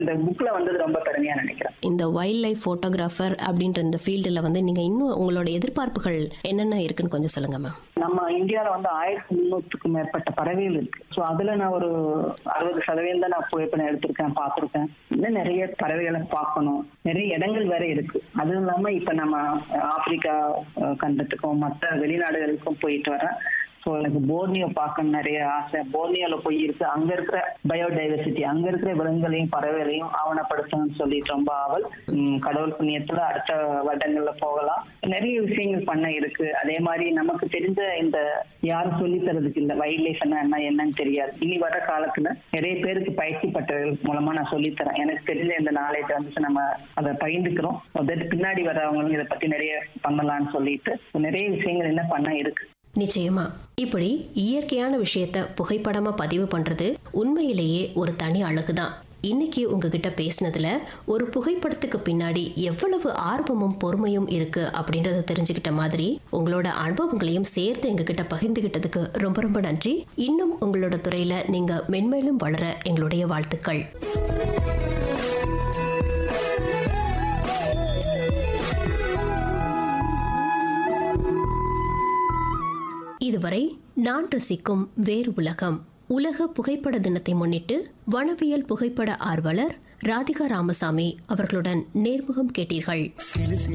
இந்த புக்ல வந்தது ரொம்ப பெருமையா நினைக்கிறேன் இந்த வைல்ட் லைஃப் ஃபோட்டோகிராஃபர் அப்படின்ற இந்த ஃபீல்டில் வந்து நீங்கள் இன்னும் உங்களோட எதிர்பார்ப்புகள் என்னென்ன இருக்குன்னு கொஞ்சம் சொல்லுங்க மேம் நம்ம இந்தியால வந்து ஆயிரத்தி முன்னூத்துக்கும் மேற்பட்ட பறவைகள் இருக்கு ஸோ அதுல நான் ஒரு அறுபது சதவீதம் தான் நான் புகைப்படம் எடுத்திருக்கேன் பார்த்திருக்கேன் இன்னும் நிறைய பறவைகளை பார்க்கணும் நிறைய இடங்கள் வேற இருக்கு அதுவும் இல்லாம இப்ப நம்ம ஆப்பிரிக்கா அஹ், கண்டத்துக்கும் மற்ற வெளிநாடுகளுக்கும் போயிட்டு வரேன் ஸோ எனக்கு போர்னியோ பார்க்கணும் நிறைய ஆசை போர்னியோல போய் இருக்கு அங்க இருக்கிற பயோடைவர்சிட்டி அங்க இருக்கிற விலங்குகளையும் பறவைகளையும் ஆவணப்படுத்தணும்னு சொல்லிட்டு ரொம்ப ஆவல் உம், கடவுள் புண்ணியத்துல அடுத்த வருடங்கள்ல போகலாம் நிறைய விஷயங்கள் பண்ண இருக்கு அதே மாதிரி நமக்கு தெரிஞ்ச இந்த யாரும் சொல்லி தரதுக்கு இல்ல வைல்ட் லைஃப் என்ன என்னன்னு தெரியாது இனி வர காலத்துல நிறைய பேருக்கு பயிற்சி பட்டவர்கள் மூலமா நான் சொல்லித் தரேன் எனக்கு தெரிஞ்ச இந்த நாலேஜ் வந்து நம்ம அதை பகிர்ந்துக்கிறோம் அதற்கு பின்னாடி வரவங்களும் இதை பத்தி நிறைய பண்ணலாம்னு சொல்லிட்டு நிறைய விஷயங்கள் என்ன பண்ண இருக்கு நிச்சயமா இப்படி இயற்கையான விஷயத்த புகைப்படமா பதிவு பண்றது உண்மையிலேயே ஒரு தனி அழகுதான் இன்னைக்கு உங்ககிட்ட பேசினதுல ஒரு புகைப்படத்துக்கு பின்னாடி எவ்வளவு ஆர்வமும் பொறுமையும் இருக்கு அப்படின்றத தெரிஞ்சுக்கிட்ட மாதிரி உங்களோட அனுபவங்களையும் சேர்த்து எங்ககிட்ட பகிர்ந்துகிட்டதுக்கு ரொம்ப ரொம்ப நன்றி இன்னும் உங்களோட துறையில நீங்க மென்மேலும் வளர எங்களுடைய வாழ்த்துக்கள் இதுவரை நான் ரசிக்கும் வேறு உலகம் உலக புகைப்பட தினத்தை முன்னிட்டு வனவியல் புகைப்பட ஆர்வலர் ராதிகா ராமசாமி அவர்களுடன் நேர்முகம் கேட்டீர்கள்